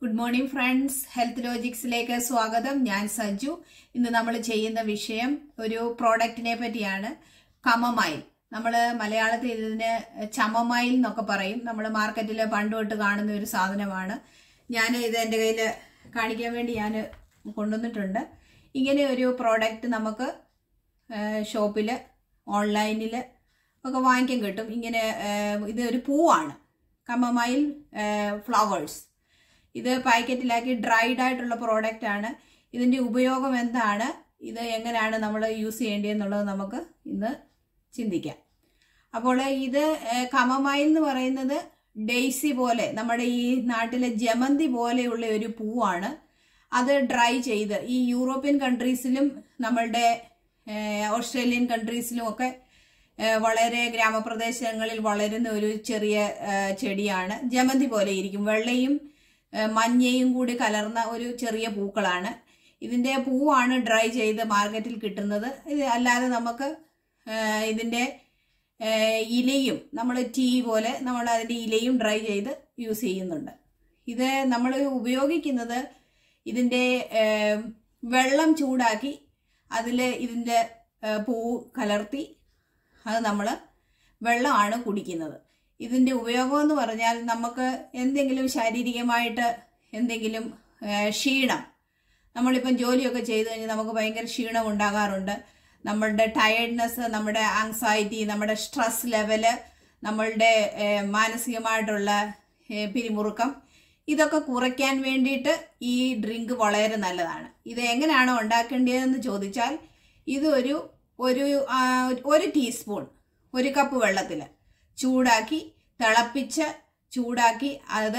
good morning friends health ലോജിക്സിലേക്ക് സ്വാഗതം ഞാൻ സഞ്ജു ഇന്ന് നമ്മൾ ചെയ്യുന്ന വിഷയം ഒരു പ്രോഡക്റ്റിനെ പറ്റിയാണ് കമമൈൽ നമ്മൾ മലയാളത്തിൽ ഇതിന് ചമമൈൽ എന്നൊക്കെ പറയും നമ്മൾ മാർക്കറ്റിൽ പണ്ട് തൊട്ട് കാണുന്ന ഒരു സാധനമാണ് ഞാൻ ഇത് എൻ്റെ കയ്യിൽ കാണിക്കാൻ വേണ്ടി ഞാൻ കൊണ്ടുവന്നിട്ടുണ്ട് ഇങ്ങനെ ഒരു പ്രോഡക്റ്റ് നമുക്ക് ഷോപ്പിൽ ഓൺലൈനിൽ ഒക്കെ വാങ്ങിക്കാൻ കിട്ടും ഇങ്ങനെ ഏഹ്, ഇത് ഒരു പൂവാണ് കമമൈൽ ഫ്ലവേഴ്സ് ഇത് പാക്കറ്റിലാക്കി ഡ്രൈഡ് ആയിട്ടുള്ള പ്രോഡക്റ്റ് ആണ് ഇതിൻ്റെ ഉപയോഗം എന്താണ് ഇത് എങ്ങനെയാണ് നമ്മൾ യൂസ് ചെയ്യേണ്ടതെന്നുള്ളത് നമുക്ക് ഇന്ന് ചിന്തിക്കാം അപ്പോൾ ഇത് ഏഹ്, കമമൈൽ എന്ന് പറയുന്നത് ഡെയ്സി പോലെ നമ്മുടെ ഈ നാട്ടിലെ ജമന്തി പോലെയുള്ള ഒരു പൂവാണ് അത് ഡ്രൈ ചെയ്ത് ഈ യൂറോപ്യൻ കൺട്രീസിലും നമ്മളുടെ ഏഹ്, ഓസ്ട്രേലിയൻ കൺട്രീസിലും ഒക്കെ ഏഹ്, വളരെ ഗ്രാമപ്രദേശങ്ങളിൽ വളരുന്ന ഒരു ചെറിയ ഏഹ്, ചെടിയാണ് ജമന്തി പോലെ ഇരിക്കും വെള്ളയും ഏഹ്, മഞ്ഞയും കൂടി കലർന്ന ഒരു ചെറിയ പൂക്കളാണ് ഇതിന്റെ പൂവാണ് ഡ്രൈ ചെയ്ത് മാർക്കറ്റിൽ കിട്ടുന്നത് ഇത് അല്ലാതെ നമുക്ക് ഏഹ്, ഇതിന്റെ ഏഹ്, ഇലയും നമ്മൾ ടീ പോലെ നമ്മൾ അതിന്റെ ഇലയും ഡ്രൈ ചെയ്ത് യൂസ് ചെയ്യുന്നുണ്ട് ഇത് നമ്മൾ ഉപയോഗിക്കുന്നത് ഇതിന്റെ ഏഹ്, വെള്ളം ചൂടാക്കി അതിൽ ഇതിന്റെ ഏഹ്, പൂ കലർത്തി അത് നമ്മൾ വെള്ളമാണ് കുടിക്കുന്നത് ഇതിന്റെ ഉപയോഗം എന്ന് പറഞ്ഞാൽ നമുക്ക് എന്തെങ്കിലും ശാരീരികമായിട്ട് എന്തെങ്കിലും ഏഹ്, ക്ഷീണം നമ്മളിപ്പം ജോലിയൊക്കെ ചെയ്ത് കഴിഞ്ഞാൽ നമുക്ക് ഭയങ്കര ക്ഷീണം ഉണ്ടാകാറുണ്ട് നമ്മളുടെ ടയർഡ്നെസ് നമ്മുടെ ആങ്സൈറ്റി നമ്മുടെ സ്ട്രെസ് ലെവല് നമ്മളുടെ ഏഹ്, മാനസികമായിട്ടുള്ള ഏഹ്, പിരിമുറുക്കം ഇതൊക്കെ കുറയ്ക്കാൻ വേണ്ടിയിട്ട് ഈ ഡ്രിങ്ക് വളരെ നല്ലതാണ് ഇത് എങ്ങനെയാണ് ഉണ്ടാക്കേണ്ടതെന്ന് ചോദിച്ചാൽ ഇത് ഒരു ഒരു ആ, ഒരു ടീസ്പൂൺ ഒരു കപ്പ് വെള്ളത്തിൽ ചൂടാക്കി തിളപ്പിച്ച് ചൂടാക്കി അത്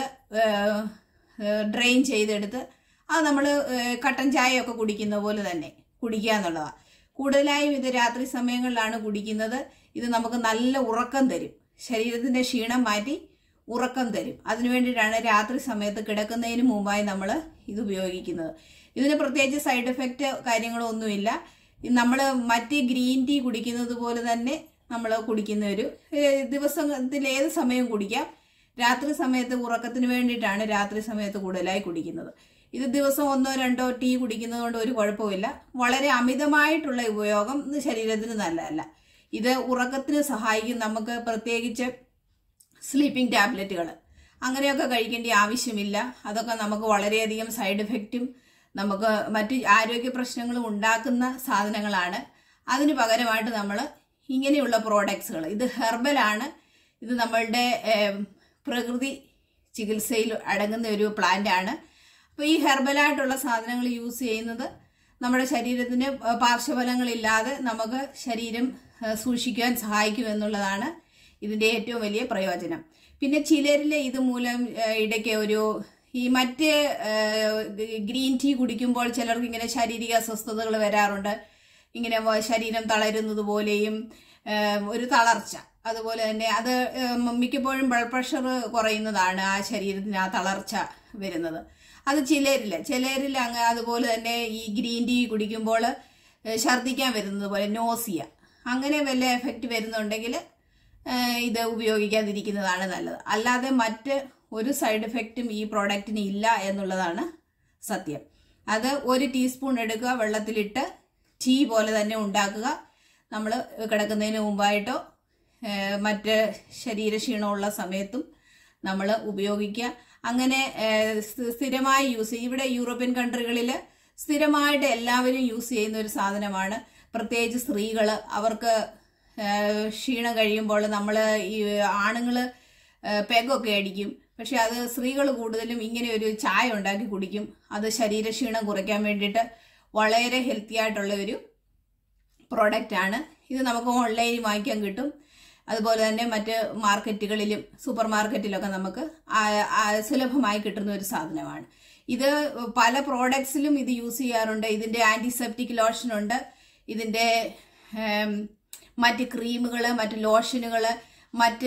ഡ്രെയിൻ ചെയ്തെടുത്ത് അത് നമ്മൾ കട്ടൻ ചായയൊക്കെ കുടിക്കുന്ന പോലെ തന്നെ കുടിക്കുക എന്നുള്ളതാണ് കൂടുതലായും ഇത് രാത്രി സമയങ്ങളിലാണ് കുടിക്കുന്നത് ഇത് നമുക്ക് നല്ല ഉറക്കം തരും ശരീരത്തിന്റെ ക്ഷീണം മാറ്റി ഉറക്കം തരും അതിനു വേണ്ടിയിട്ടാണ് രാത്രി സമയത്ത് കിടക്കുന്നതിന് മുമ്പായി നമ്മൾ ഇത് ഉപയോഗിക്കുന്നത് ഇതിന് പ്രത്യേകിച്ച് സൈഡ് എഫക്റ്റ് കാര്യങ്ങളോ ഒന്നുമില്ല നമ്മൾ മറ്റ് ഗ്രീൻ ടീ കുടിക്കുന്നത് പോലെ തന്നെ നമ്മൾ കുടിക്കുന്ന ഒരു ഏഹ്, ദിവസത്തിൽ ഏത് സമയവും കുടിക്കാം രാത്രി സമയത്ത് ഉറക്കത്തിന് വേണ്ടിയിട്ടാണ് രാത്രി സമയത്ത് കൂടുതലായി കുടിക്കുന്നത് ഇത് ദിവസം ഒന്നോ രണ്ടോ ടീ കുടിക്കുന്നത് കൊണ്ട് ഒരു കുഴപ്പമില്ല വളരെ അമിതമായിട്ടുള്ള ഉപയോഗം ഇത് ശരീരത്തിന് നല്ലതല്ല ഇത് ഉറക്കത്തിന് സഹായിക്കും നമുക്ക് പ്രത്യേകിച്ച് സ്ലീപ്പിംഗ് ടാബ്ലറ്റുകൾ അങ്ങനെയൊക്കെ കഴിക്കേണ്ട ആവശ്യമില്ല അതൊക്കെ നമുക്ക് വളരെയധികം സൈഡ് എഫക്റ്റും നമുക്ക് മറ്റ് ആരോഗ്യ പ്രശ്നങ്ങളും ഉണ്ടാക്കുന്ന സാധനങ്ങളാണ് അതിന് പകരമായിട്ട് നമ്മൾ ഇങ്ങനെയുള്ള പ്രോഡക്ട്സുകൾ ഇത് ഹെർബലാണ് ഇത് നമ്മളുടെ ഏം, പ്രകൃതി ചികിത്സയിൽ അടങ്ങുന്ന ഒരു പ്ലാന്റ് ആണ് അപ്പോൾ ഈ ഹെർബലായിട്ടുള്ള സാധനങ്ങൾ യൂസ് ചെയ്യുന്നത് നമ്മുടെ ശരീരത്തിന് പാർശ്വഫലങ്ങളില്ലാതെ നമുക്ക് ശരീരം ഏഹ്, സൂക്ഷിക്കാൻ സഹായിക്കും എന്നുള്ളതാണ് ഇതിന്റെ ഏറ്റവും വലിയ പ്രയോജനം പിന്നെ ചിലരിൽ ഇത് മൂലം ഏഹ്, ഇടയ്ക്ക് ഒരു ഈ മറ്റ് ഏഹ്, ഗ്രീൻ ടീ കുടിക്കുമ്പോൾ ചിലർക്ക് ഇങ്ങനെ ശാരീരിക അസ്വസ്ഥതകൾ വരാറുണ്ട് ഇങ്ങനെ വ- ശരീരം തളരുന്നത് പോലെയും ഏഹ്, ഒരു തളർച്ച അതുപോലെ തന്നെ അത് ഏഹ്, മിക്കപ്പോഴും ബ്ലഡ് പ്രഷർ കുറയുന്നതാണ് ആ ശരീരത്തിന് ആ തളർച്ച വരുന്നത് അത് ചിലരിൽ ചിലരിൽ അങ്ങ് അതുപോലെ തന്നെ ഈ ഗ്രീൻ ടീ കുടിക്കുമ്പോൾ ഏഹ്, ഛർദ്ദിക്കാൻ വരുന്നത് പോലെ നോസിയ അങ്ങനെ വല്ല എഫക്റ്റ് വരുന്നുണ്ടെങ്കിൽ ഏഹ്, ഇത് ഉപയോഗിക്കാതിരിക്കുന്നതാണ് നല്ലത് അല്ലാതെ മറ്റ് ഒരു സൈഡ് എഫക്റ്റും ഈ പ്രോഡക്റ്റിന് ഇല്ല എന്നുള്ളതാണ് സത്യം അത് ഒരു ടീസ്പൂൺ എടുക്കുക വെള്ളത്തിലിട്ട് ടീ പോലെ തന്നെ ഉണ്ടാക്കുക നമ്മൾ കിടക്കുന്നതിന് മുമ്പായിട്ടോ ഏഹ്, മറ്റ് ശരീരക്ഷീണമുള്ള സമയത്തും നമ്മൾ ഉപയോഗിക്കുക അങ്ങനെ ഏഹ്, സ്ഥി- സ്ഥിരമായി യൂസ് ചെയ്യും ഇവിടെ യൂറോപ്യൻ കൺട്രികളിൽ സ്ഥിരമായിട്ട് എല്ലാവരും യൂസ് ചെയ്യുന്ന ഒരു സാധനമാണ് പ്രത്യേകിച്ച് സ്ത്രീകൾ അവർക്ക് ഏഹ്, ക്ഷീണം കഴിയുമ്പോൾ നമ്മൾ ഈ ആണുങ്ങൾ പെഗൊക്കെ അടിക്കും പക്ഷെ അത് സ്ത്രീകൾ കൂടുതലും ഇങ്ങനെ ഒരു ചായ ഉണ്ടാക്കി കുടിക്കും അത് ശരീരക്ഷീണം കുറയ്ക്കാൻ വേണ്ടിയിട്ട് വളരെ ഹെൽത്തി ആയിട്ടുള്ള ഒരു പ്രോഡക്റ്റ് ആണ് ഇത് നമുക്ക് ഓൺലൈനിൽ വാങ്ങിക്കാൻ കിട്ടും അതുപോലെ തന്നെ മറ്റ് മാർക്കറ്റുകളിലും സൂപ്പർ മാർക്കറ്റിലൊക്കെ നമുക്ക് ആ- ആ സുലഭമായി കിട്ടുന്ന ഒരു സാധനമാണ് ഇത് പല പ്രോഡക്ട്സിലും ഇത് യൂസ് ചെയ്യാറുണ്ട് ഇതിന്റെ ആന്റിസെപ്റ്റിക് ലോഷൻ ഉണ്ട് ഇതിന്റെ ഏം, മറ്റ് ക്രീമുകൾ മറ്റ് ലോഷനുകൾ മറ്റ്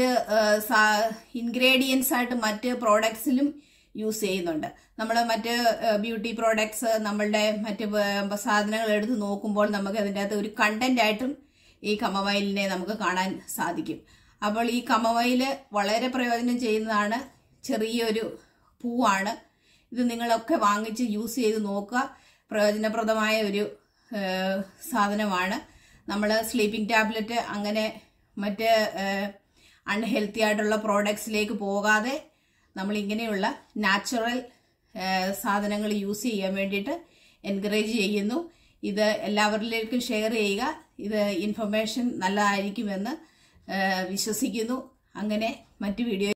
ഇൻഗ്രീഡിയൻസ് ആയിട്ട് മറ്റ് പ്രോഡക്ട്സിലും യൂസ് ചെയ്യുന്നുണ്ട് നമ്മൾ മറ്റ് ബ്യൂട്ടി പ്രോഡക്ട്സ് നമ്മളുടെ മറ്റ് വ- സാധനങ്ങൾ എടുത്ത് നോക്കുമ്പോൾ നമുക്ക് അതിൻ്റെ അകത്ത് ഒരു കണ്ടന്റ് ആയിട്ടും ഈ കമവയലിനെ നമുക്ക് കാണാൻ സാധിക്കും അപ്പോൾ ഈ കമവയിൽ വളരെ പ്രയോജനം ചെയ്യുന്നതാണ് ചെറിയൊരു പൂവാണ് ഇത് നിങ്ങളൊക്കെ വാങ്ങിച്ച് യൂസ് ചെയ്ത് നോക്കുക പ്രയോജനപ്രദമായ ഒരു ഏഹ്, സാധനമാണ് നമ്മൾ സ്ലീപ്പിംഗ് ടാബ്ലറ്റ് അങ്ങനെ മറ്റ് അൺഹെൽത്തി ആയിട്ടുള്ള പ്രോഡക്ട്സിലേക്ക് പോകാതെ നമ്മൾ ഇങ്ങനെയുള്ള നാച്ചുറൽ സാധനങ്ങൾ യൂസ് ചെയ്യാൻ വേണ്ടിയിട്ട് എൻകറേജ് ചെയ്യുന്നു ഇത് എല്ലാവരിലേക്കും ഷെയർ ചെയ്യുക ഇത് ഇൻഫർമേഷൻ നല്ലതായിരിക്കുമെന്ന് ഏഹ്, വിശ്വസിക്കുന്നു അങ്ങനെ മറ്റു വീഡിയോ